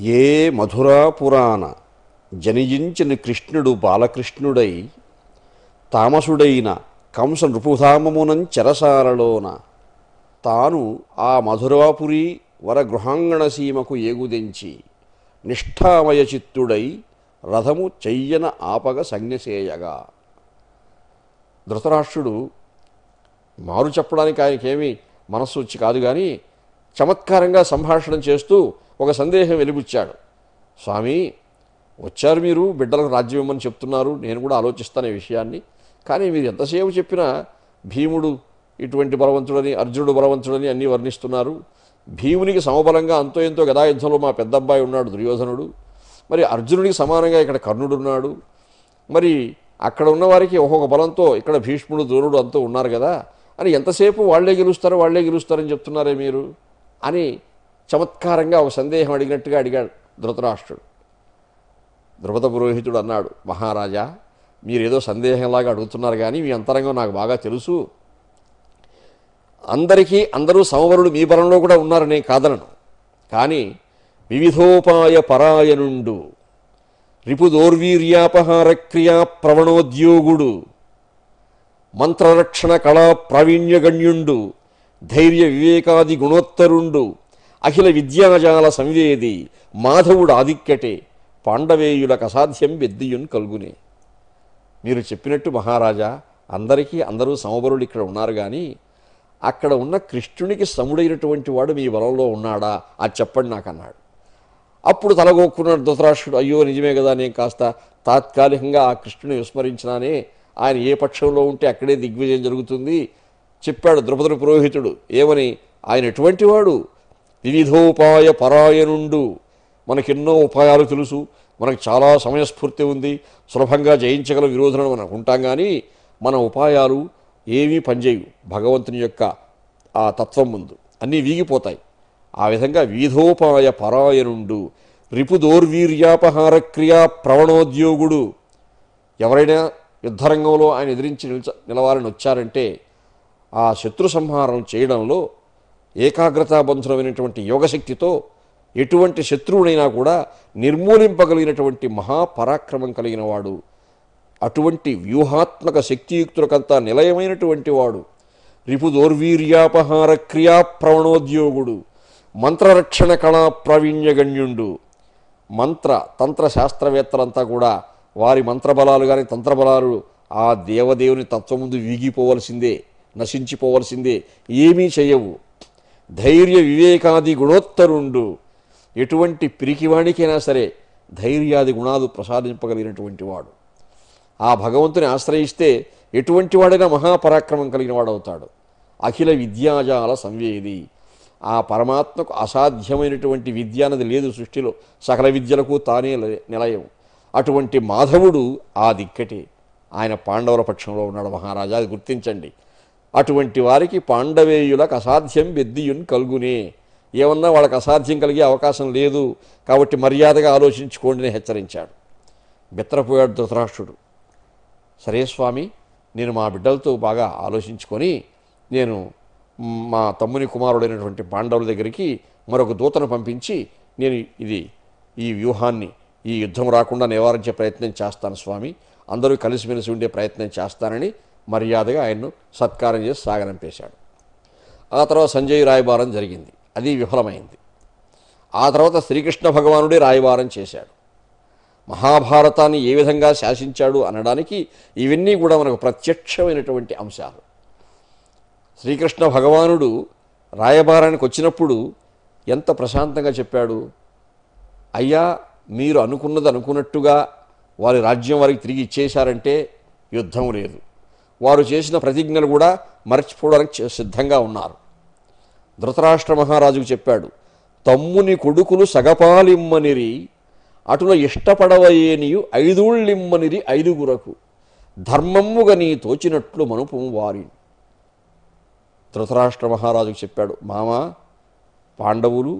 ఏ మధురా పురాణ జనియించిన కృష్ణుడు బాలకృష్ణుడై తామసుడైన కంస నృపుధామమునం చెరసాలలోన తాను ఆ మధురాపురి వరగృహాంగణ సీమకు ఏగుదెంచి నిష్ఠామయ చిత్తుడై రథము చెయ్యన ఆపగ సంజ్ఞసేయగా ధృతరాష్ట్రుడు మారు చెప్పడానికి ఆయనకేమీ మనస్సు వచ్చి కాదు కానీ చమత్కారంగా సంభాషణ చేస్తూ ఒక సందేహం వెలిబుచ్చాడు స్వామి వచ్చారు మీరు బిడ్డలకు రాజ్యం ఇవ్వమని చెప్తున్నారు నేను కూడా ఆలోచిస్తాను ఈ విషయాన్ని కానీ మీరు ఎంతసేపు చెప్పినా భీముడు ఇటువంటి బలవంతుడని అర్జునుడు బలవంతుడని అన్నీ వర్ణిస్తున్నారు భీమునికి సమబలంగా అంతో ఎంతో గదాయుద్ధంలో మా పెద్దబ్బాయి ఉన్నాడు దుర్యోధనుడు మరి అర్జునుడికి సమానంగా ఇక్కడ కర్ణుడు ఉన్నాడు మరి అక్కడ ఉన్న వారికి ఒక్కొక్క బలంతో ఇక్కడ భీష్ముడు ద్రోణుడు అంతా ఉన్నారు కదా అని ఎంతసేపు వాళ్ళే గెలుస్తారు వాళ్ళే గెలుస్తారని చెప్తున్నారే మీరు అని చమత్కారంగా ఒక సందేహం అడిగినట్టుగా అడిగాడు ధృతరాష్ట్రుడు ద్రుపద పురోహితుడు అన్నాడు మహారాజా మీరేదో సందేహంలాగా అడుగుతున్నారు కానీ మీ అంతరంగం నాకు బాగా తెలుసు అందరికీ అందరూ సమవరుడు మీ బలంలో కూడా ఉన్నారనే కాదనను కానీ వివిధోపాయ పరాయనుండు రిపుదోర్వీర్యాపహార క్రియా ప్రవణోద్యోగుడు మంత్రరక్షణ కళా ప్రావీణ్యగణ్యుండు ధైర్య వివేకాది గుణోత్తరుండు అఖిల విద్యాజాల సంవేది మాధవుడు ఆదిక్యటే పాండవేయులకు అసాధ్యం బెద్దియున్ కల్గునే మీరు చెప్పినట్టు మహారాజా అందరికీ అందరూ సమబరులు ఇక్కడ ఉన్నారు కానీ అక్కడ ఉన్న కృష్ణునికి సముడైనటువంటి వాడు మీ బలంలో ఉన్నాడా అది చెప్పండి నాకు అన్నాడు అప్పుడు తలగొక్కున్నాడు ధృతరాష్ట్రుడు అయ్యో నిజమే కదా నేను కాస్త తాత్కాలికంగా ఆ కృష్ణుని విస్మరించినానే ఆయన ఏ పక్షంలో ఉంటే అక్కడే దిగ్విజయం జరుగుతుంది చెప్పాడు ద్రుపదుడు పురోహితుడు ఏమని ఆయన ఎటువంటి వాడు వివిధోపాయ పరాయణుండు మనకెన్నో ఉపాయాలు తెలుసు మనకు చాలా సమయస్ఫూర్తి ఉంది సులభంగా జయించగల విరోధులను మనం ఉంటాం కానీ మన ఉపాయాలు ఏమీ పనిచేయవు భగవంతుని యొక్క ఆ తత్వం ముందు అన్నీ వీగిపోతాయి ఆ విధంగా వీధోపాయ పరాయణుండు రిపుదోర్వీర్యాపహార క్రియా ప్రవణోద్యోగుడు ఎవరైనా యుద్ధరంగంలో ఆయన ఎదిరించి నిల్చ నిలవాలని వచ్చారంటే ఆ శత్రు సంహారం చేయడంలో ఏకాగ్రతాబంధులమైనటువంటి యోగశక్తితో ఎటువంటి శత్రువునైనా కూడా నిర్మూలింపగలిగినటువంటి మహాపరాక్రమం కలిగిన వాడు అటువంటి వ్యూహాత్మక శక్తియుక్తులకంతా నిలయమైనటువంటి వాడు రిపుదోర్వీర్యాపహార క్రియా ప్రవణోద్యోగుడు మంత్రరక్షణ కళా ప్రావీణ్యగణ్యుండు మంత్ర తంత్ర శాస్త్రవేత్తలంతా కూడా వారి మంత్రబలాలు కానీ తంత్రబలాలు ఆ దేవదేవుని తత్వం ముందు వీగిపోవలసిందే నశించిపోవలసిందే ఏమీ చేయవు ధైర్య వివేకాది గుణోత్తరుండు ఎటువంటి పిరికివాడికైనా సరే ధైర్యాది గుణాలు ప్రసాదింపగలిగినటువంటి వాడు ఆ భగవంతుని ఆశ్రయిస్తే ఎటువంటి వాడైనా మహాపరాక్రమం కలిగిన వాడవుతాడు అఖిల విద్యాజాల సంవేది ఆ పరమాత్మకు అసాధ్యమైనటువంటి విద్య అన్నది లేదు సృష్టిలో సకల విద్యలకు తానే లయ- నిలయం అటువంటి మాధవుడు ఆ దిక్కటే ఆయన పాండవుల పక్షంలో ఉన్నాడు మహారాజా అది గుర్తించండి అటువంటి వారికి పాండవేయులకు అసాధ్యం బెద్దియున్ కలుగునే ఏమన్నా వాళ్ళకి అసాధ్యం కలిగే అవకాశం లేదు కాబట్టి మర్యాదగా ఆలోచించుకోండి అని హెచ్చరించాడు బెత్తరపోయాడు ధృతరాష్ట్రుడు సరే స్వామి నేను మా బిడ్డలతో బాగా ఆలోచించుకొని నేను మ్, మా తమ్ముని కుమారుడైనటువంటి పాండవుల దగ్గరికి మరొక దూతను పంపించి నేను ఇది ఈ వ్యూహాన్ని ఈ యుద్ధం రాకుండా నివారించే ప్రయత్నం చేస్తాను స్వామి అందరూ కలిసిమెలిసి ఉండే ప్రయత్నం చేస్తానని మర్యాదగా ఆయన్ను సత్కారం చేసి సాగనంపేశాడు ఆ తర్వాత సంజయ్ రాయబారం జరిగింది అది విఫలమైంది ఆ తర్వాత శ్రీకృష్ణ భగవానుడే రాయబారం చేశాడు మహాభారతాన్ని ఏ విధంగా శాసించాడు అనడానికి ఇవన్నీ కూడా మనకు ప్రత్యక్షమైనటువంటి అంశాలు శ్రీకృష్ణ భగవానుడు రాయబారానికి వచ్చినప్పుడు ఎంత ప్రశాంతంగా చెప్పాడు అయ్యా మీరు అనుకున్నది అనుకున్నట్టుగా వారి రాజ్యం వారికి తిరిగి ఇచ్చేశారంటే యుద్ధం లేదు వారు చేసిన ప్రతిజ్ఞలు కూడా మర్చిపోవడానికి చే- సిద్ధంగా ఉన్నారు ధృతరాష్ట్ర మహారాజుకు చెప్పాడు తమ్ముని కొడుకులు సగపాలిమ్మనిరి అటుల ఇష్టపడవయేనియు ఐదూళ్ళిమ్మనిరి ఐదుగురకు ధర్మమ్ముగా నీ తోచినట్లు మనుపు వారి ధృతరాష్ట్ర మహారాజుకు చెప్పాడు మామా పాండవులు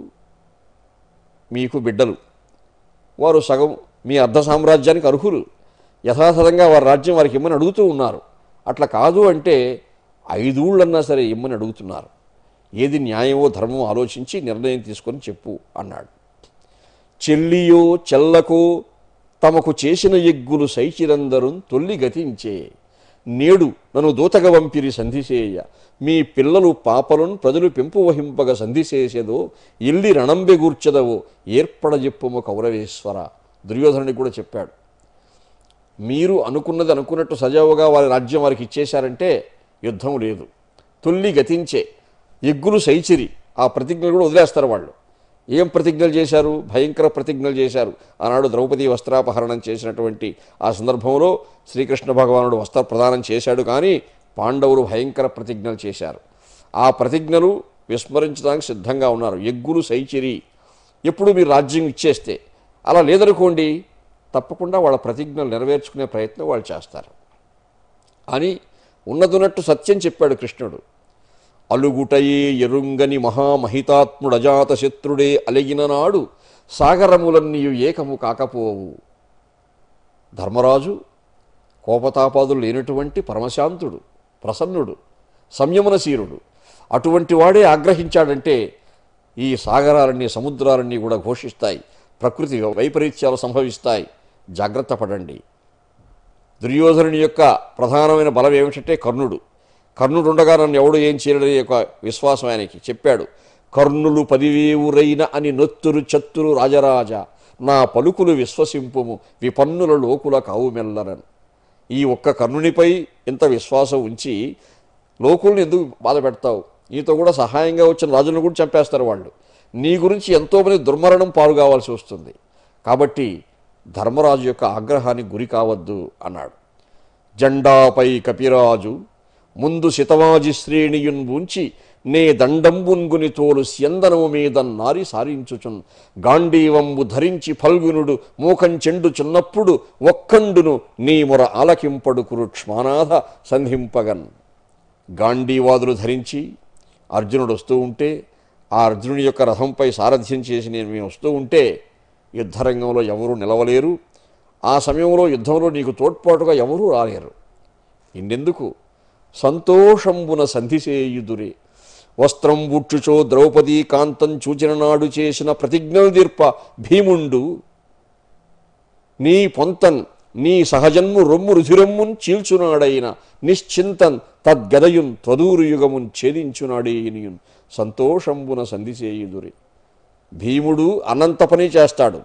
మీకు బిడ్డలు వారు సగం మీ అర్ధ సామ్రాజ్యానికి అర్హులు యథాతథంగా వారి రాజ్యం వారికి ఇమ్మని అడుగుతూ ఉన్నారు అట్లా కాదు అంటే ఐదూళ్ళన్నా సరే ఇమ్మని అడుగుతున్నారు ఏది న్యాయమో ధర్మమో ఆలోచించి నిర్ణయం తీసుకొని చెప్పు అన్నాడు చెల్లియో చెల్లకు తమకు చేసిన ఎగ్గులు సైచిరందరు తొల్లి గతించే నేడు నన్ను దూతగ వంపిరి సంధిసేయ మీ పిల్లలు పాపలను ప్రజలు పెంపు వహింపగ సంధిసేసేదో ఇల్లి రణంబె గూర్చదవో ఏర్పడజెప్పుము కౌరవేశ్వర దుర్యోధనుడికి కూడా చెప్పాడు మీరు అనుకున్నది అనుకున్నట్టు సజావుగా వారి రాజ్యం వారికి ఇచ్చేశారంటే యుద్ధం లేదు తుల్లి గతించే ఎగ్గులు సైచిరి ఆ ప్రతిజ్ఞలు కూడా వదిలేస్తారు వాళ్ళు ఏం ప్రతిజ్ఞలు చేశారు భయంకర ప్రతిజ్ఞలు చేశారు ఆనాడు ద్రౌపది వస్త్రాపహరణం చేసినటువంటి ఆ సందర్భంలో శ్రీకృష్ణ భగవానుడు వస్త్ర ప్రదానం చేశాడు కానీ పాండవులు భయంకర ప్రతిజ్ఞలు చేశారు ఆ ప్రతిజ్ఞలు విస్మరించడానికి సిద్ధంగా ఉన్నారు ఎగ్గులు సైచిరి ఎప్పుడు మీరు రాజ్యం ఇచ్చేస్తే అలా లేదనుకోండి తప్పకుండా వాళ్ళ ప్రతిజ్ఞలు నెరవేర్చుకునే ప్రయత్నం వాళ్ళు చేస్తారు అని ఉన్నదున్నట్టు సత్యం చెప్పాడు కృష్ణుడు అలుగుటయే ఎరుంగని మహామహితాత్ముడు అజాత శత్రుడే అలిగిన నాడు సాగరములన్నీయు ఏకము కాకపోవు ధర్మరాజు కోపతాపాదులు లేనటువంటి పరమశాంతుడు ప్రసన్నుడు సంయమనశీరుడు అటువంటి వాడే ఆగ్రహించాడంటే ఈ సాగరాలన్నీ సముద్రాలన్నీ కూడా ఘోషిస్తాయి ప్రకృతి వైపరీత్యాలు సంభవిస్తాయి జాగ్రత్త పడండి దుర్యోధనుని యొక్క ప్రధానమైన బలం ఏమిటంటే కర్ణుడు కర్ణుడు ఉండగా నన్ను ఎవడు ఏం చేయడని యొక్క విశ్వాసం ఆయనకి చెప్పాడు కర్ణులు పదివేవురైన అని నొత్తురు చత్తురు రాజరాజ నా పలుకులు విశ్వసింపుము విపన్నుల లోకుల కావు మెల్లరను ఈ ఒక్క కర్ణునిపై ఇంత విశ్వాసం ఉంచి లోకుల్ని ఎందుకు బాధ పెడతావు నీతో కూడా సహాయంగా వచ్చిన రాజులను కూడా చంపేస్తారు వాళ్ళు నీ గురించి ఎంతోమంది దుర్మరణం పాలు కావాల్సి వస్తుంది కాబట్టి ధర్మరాజు యొక్క ఆగ్రహానికి గురి కావద్దు అన్నాడు జెండాపై కపిరాజు ముందు శితవాజి శ్రేణియున్ ఉంచి నే దండంబున్గుని తోలు స్యందనము మీద నారి సారించుచున్ గాంధీవంబు ధరించి ఫల్గునుడు మూకంచెండు చున్నప్పుడు ఒక్కండును నీ మొర ఆలకింపడు కురుక్ష్మానాథ సంధింపగన్ గాంధీవాదులు ధరించి అర్జునుడు వస్తూ ఉంటే ఆ అర్జునుడి యొక్క రథంపై సారథ్యం చేసి నేను మేము వస్తూ ఉంటే యుద్ధరంగంలో ఎవరూ నిలవలేరు ఆ సమయంలో యుద్ధంలో నీకు తోడ్పాటుగా ఎవరూ రాలేరు ఇండెందుకు సంతోషంబున సంధిసేయుదురే వస్త్రం బుట్టుచో ద్రౌపదీ కాంతం చూచిన నాడు చేసిన ప్రతిజ్ఞలు తీర్ప భీముండు నీ పొంతన్ నీ సహజన్ము రొమ్ము రుధిరమ్మున్ చీల్చునాడైన నిశ్చింతన్ తద్గదయున్ త్వదూరు యుగమున్ ఛేదించునాడేయునియున్ సంతోషంబున సంధిసేయుదురి భీముడు అనంత పని చేస్తాడు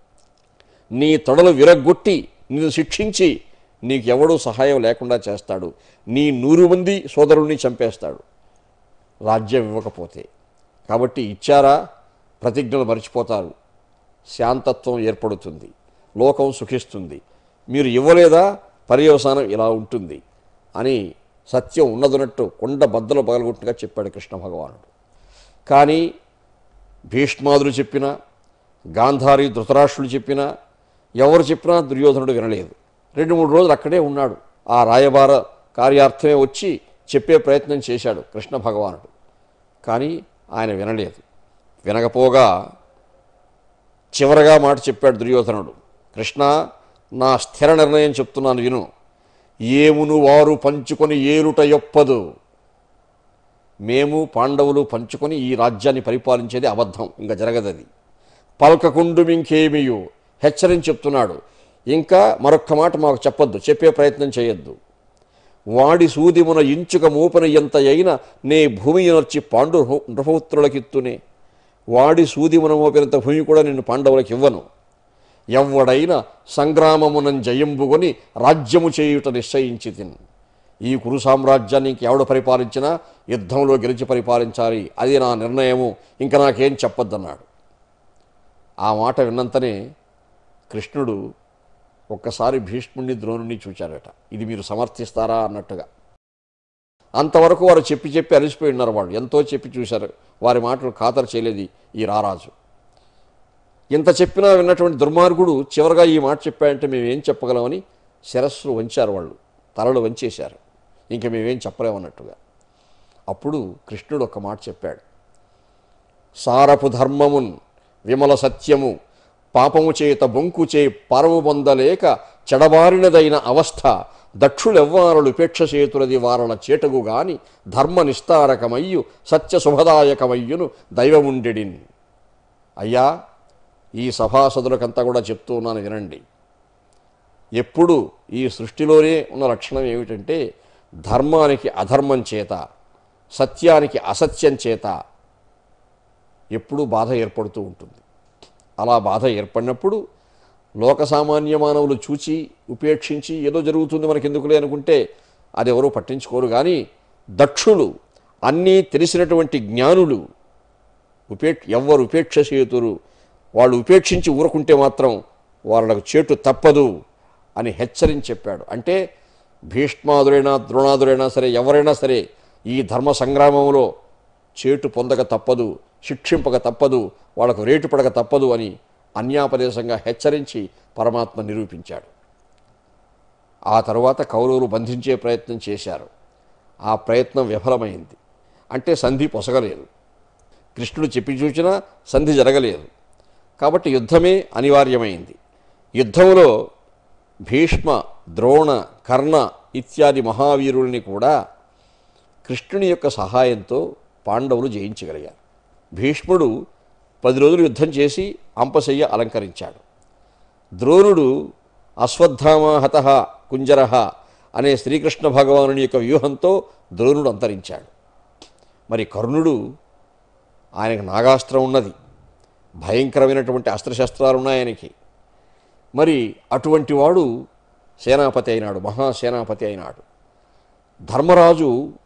నీ తొడలు విరగ్గొట్టి నిన్ను శిక్షించి నీకెవడూ సహాయం లేకుండా చేస్తాడు నీ నూరు మంది సోదరుణ్ణి చంపేస్తాడు రాజ్యం ఇవ్వకపోతే కాబట్టి ఇచ్చారా ప్రతిజ్ఞలు మర్చిపోతారు శాంతత్వం ఏర్పడుతుంది లోకం సుఖిస్తుంది మీరు ఇవ్వలేదా పర్యవసానం ఇలా ఉంటుంది అని సత్యం ఉన్నదన్నట్టు కొండ బద్దలు పగలగొట్టుగా చెప్పాడు కృష్ణ భగవానుడు కానీ భీష్మాదులు చెప్పినా గాంధారి ధృతరాష్ట్రులు చెప్పినా ఎవరు చెప్పినా దుర్యోధనుడు వినలేదు రెండు మూడు రోజులు అక్కడే ఉన్నాడు ఆ రాయబార కార్యార్థమే వచ్చి చెప్పే ప్రయత్నం చేశాడు కృష్ణ భగవానుడు కానీ ఆయన వినలేదు వినకపోగా చివరగా మాట చెప్పాడు దుర్యోధనుడు కృష్ణ నా స్థిర నిర్ణయం చెప్తున్నాను విను ఏమును వారు పంచుకొని ఏరుట యొప్పదు మేము పాండవులు పంచుకొని ఈ రాజ్యాన్ని పరిపాలించేది అబద్ధం ఇంకా జరగదది పల్కకుండు ఇంకేమియు హెచ్చరించి చెప్తున్నాడు ఇంకా మరొక్క మాట మాకు చెప్పొద్దు చెప్పే ప్రయత్నం చేయొద్దు వాడి సూదిమున ఇంచుక మూపన ఎంత అయిన నే భూమి నర్చి పాండు నృపౌత్రులకిత్తునే వాడి సూదిమున మోపినంత భూమి కూడా నిన్ను పాండవులకు ఇవ్వను ఎవ్వడైన సంగ్రామమునం జయంబుకొని రాజ్యము చేయుట నిశ్చయించి తిన్ ఈ కురు సామ్రాజ్యాన్ని ఇంకెవడు పరిపాలించినా యుద్ధంలో గెలిచి పరిపాలించాలి అది నా నిర్ణయము ఇంకా నాకేం చెప్పొద్దన్నాడు ఆ మాట విన్నంతనే కృష్ణుడు ఒక్కసారి భీష్ముడిని ద్రోణుని చూచాడట ఇది మీరు సమర్థిస్తారా అన్నట్టుగా అంతవరకు వారు చెప్పి చెప్పి అలసిపోయి ఉన్నారు వాళ్ళు ఎంతో చెప్పి చూశారు వారి మాటలు ఖాతరు చేయలేదు ఈ రారాజు ఇంత చెప్పినా విన్నటువంటి దుర్మార్గుడు చివరగా ఈ మాట చెప్పాడంటే మేము ఏం చెప్పగలమని శిరస్సులు వంచారు వాళ్ళు తలలు వంచేశారు ఇంక మేమేం చెప్పలేమన్నట్టుగా అప్పుడు కృష్ణుడు ఒక మాట చెప్పాడు సారపు ధర్మమున్ విమల సత్యము పాపము చేత బొంకు చే పరము పొందలేక చెడబారినదైన అవస్థ దక్షులెవ్వారలు ఉపేక్ష చేతులది వారల చేటగు గాని ధర్మ నిస్తారకమయ్యు సత్య శుభదాయకమయ్యును దైవముండెడిన్ అయ్యా ఈ సభాసదులకంతా కూడా చెప్తూ ఉన్నాను వినండి ఎప్పుడు ఈ సృష్టిలోనే ఉన్న లక్షణం ఏమిటంటే ధర్మానికి అధర్మం చేత సత్యానికి అసత్యం చేత ఎప్పుడూ బాధ ఏర్పడుతూ ఉంటుంది అలా బాధ ఏర్పడినప్పుడు లోక సామాన్య మానవులు చూచి ఉపేక్షించి ఏదో జరుగుతుంది మనకెందుకులే అనుకుంటే అది ఎవరూ పట్టించుకోరు కానీ దక్షులు అన్నీ తెలిసినటువంటి జ్ఞానులు ఉపే ఎవ్వరు ఉపేక్ష చేతురు వాళ్ళు ఉపేక్షించి ఊరుకుంటే మాత్రం వాళ్ళకు చేటు తప్పదు అని హెచ్చరించి చెప్పాడు అంటే భీష్మాదురైనా ద్రోణాదురైనా సరే ఎవరైనా సరే ఈ ధర్మ సంగ్రామంలో చేటు పొందక తప్పదు శిక్షింపక తప్పదు వాళ్ళకు రేటు పడక తప్పదు అని అన్యాపదేశంగా హెచ్చరించి పరమాత్మ నిరూపించాడు ఆ తరువాత కౌరవులు బంధించే ప్రయత్నం చేశారు ఆ ప్రయత్నం విఫలమైంది అంటే సంధి పొసగలేదు కృష్ణుడు చెప్పి చూచినా సంధి జరగలేదు కాబట్టి యుద్ధమే అనివార్యమైంది యుద్ధంలో భీష్మ ద్రోణ కర్ణ ఇత్యాది మహావీరుల్ని కూడా కృష్ణుని యొక్క సహాయంతో పాండవులు జయించగలిగారు భీష్ముడు పది రోజులు యుద్ధం చేసి అంపశయ్య అలంకరించాడు ద్రోణుడు అశ్వత్థామ హత కుంజర అనే శ్రీకృష్ణ భగవానుని యొక్క వ్యూహంతో ద్రోణుడు అంతరించాడు మరి కర్ణుడు ఆయనకు నాగాస్త్రం ఉన్నది భయంకరమైనటువంటి అస్త్రశస్త్రాలు ఉన్నాయి ఆయనకి మరి అటువంటి వాడు సేనాపతి అయినాడు మహాసేనాపతి అయినాడు ధర్మరాజు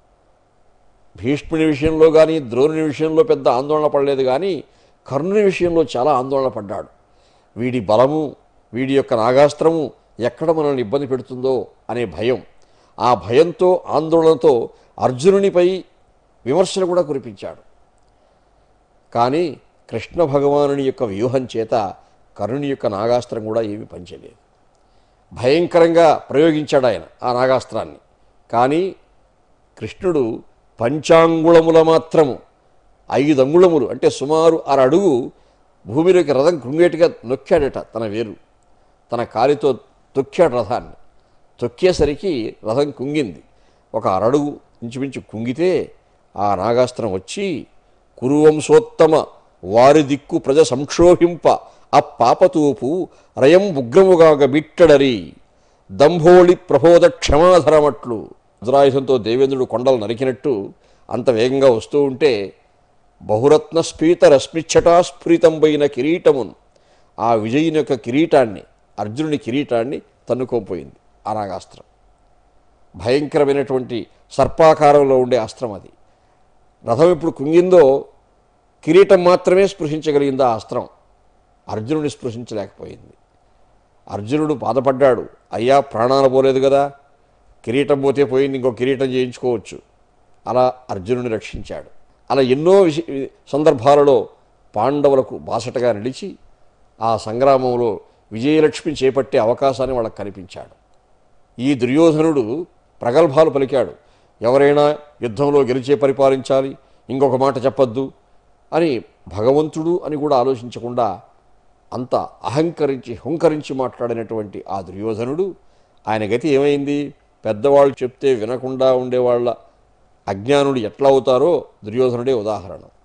భీష్ముని విషయంలో కానీ ద్రోణుని విషయంలో పెద్ద ఆందోళన పడలేదు కానీ కర్ణుని విషయంలో చాలా ఆందోళన పడ్డాడు వీడి బలము వీడి యొక్క నాగాస్త్రము ఎక్కడ మనల్ని ఇబ్బంది పెడుతుందో అనే భయం ఆ భయంతో ఆందోళనతో అర్జునునిపై విమర్శలు కూడా కురిపించాడు కానీ కృష్ణ భగవానుని యొక్క వ్యూహం చేత కర్ణుని యొక్క నాగాస్త్రం కూడా ఏమీ పనిచేయలేదు భయంకరంగా ప్రయోగించాడు ఆయన ఆ నాగాస్త్రాన్ని కానీ కృష్ణుడు పంచాంగుళముల మాత్రము ఐదు అంగుళములు అంటే సుమారు అర అడుగు భూమిలోకి రథం కృంగేటిగా నొక్కాడట తన వేరు తన కాలితో తొక్కాడు రథాన్ని తొక్కేసరికి రథం కుంగింది ఒక అరడుగు ఇంచుమించు కుంగితే ఆ నాగాస్త్రం వచ్చి కురువంశోత్తమ వారి దిక్కు ప్రజ సంక్షోభింప అప్పాపతూపు రయం ఉగ్రముగాగ బిట్టడరి దంభోళి ప్రబోధ క్షమాధరమట్లు వజ్రాయుధంతో దేవేంద్రుడు కొండలు నరికినట్టు అంత వేగంగా వస్తూ ఉంటే బహురత్న స్ఫీత రశ్మిచ్చటా స్ఫురితంపైన కిరీటమున్ ఆ విజయుని యొక్క కిరీటాన్ని అర్జునుని కిరీటాన్ని తన్నుకోపోయింది ఆ నాగాస్త్రం భయంకరమైనటువంటి సర్పాకారంలో ఉండే అస్త్రం అది రథం ఇప్పుడు కుంగిందో కిరీటం మాత్రమే స్పృశించగలిగింది ఆ అస్త్రం అర్జునుడిని స్పృశించలేకపోయింది అర్జునుడు బాధపడ్డాడు అయ్యా ప్రాణాలు పోలేదు కదా కిరీటం పోతే పోయింది ఇంకో కిరీటం చేయించుకోవచ్చు అలా అర్జునుడిని రక్షించాడు అలా ఎన్నో విష సందర్భాలలో పాండవులకు బాసటగా నిలిచి ఆ సంగ్రామంలో విజయలక్ష్మి చేపట్టే అవకాశాన్ని వాళ్ళకు కనిపించాడు ఈ దుర్యోధనుడు ప్రగల్భాలు పలికాడు ఎవరైనా యుద్ధంలో గెలిచే పరిపాలించాలి ఇంకొక మాట చెప్పొద్దు అని భగవంతుడు అని కూడా ఆలోచించకుండా అంత అహంకరించి హుంకరించి మాట్లాడినటువంటి ఆ దుర్యోధనుడు ఆయన గతి ఏమైంది పెద్దవాళ్ళు చెప్తే వినకుండా ఉండేవాళ్ళ అజ్ఞానుడు ఎట్లా అవుతారో దుర్యోధనుడే ఉదాహరణ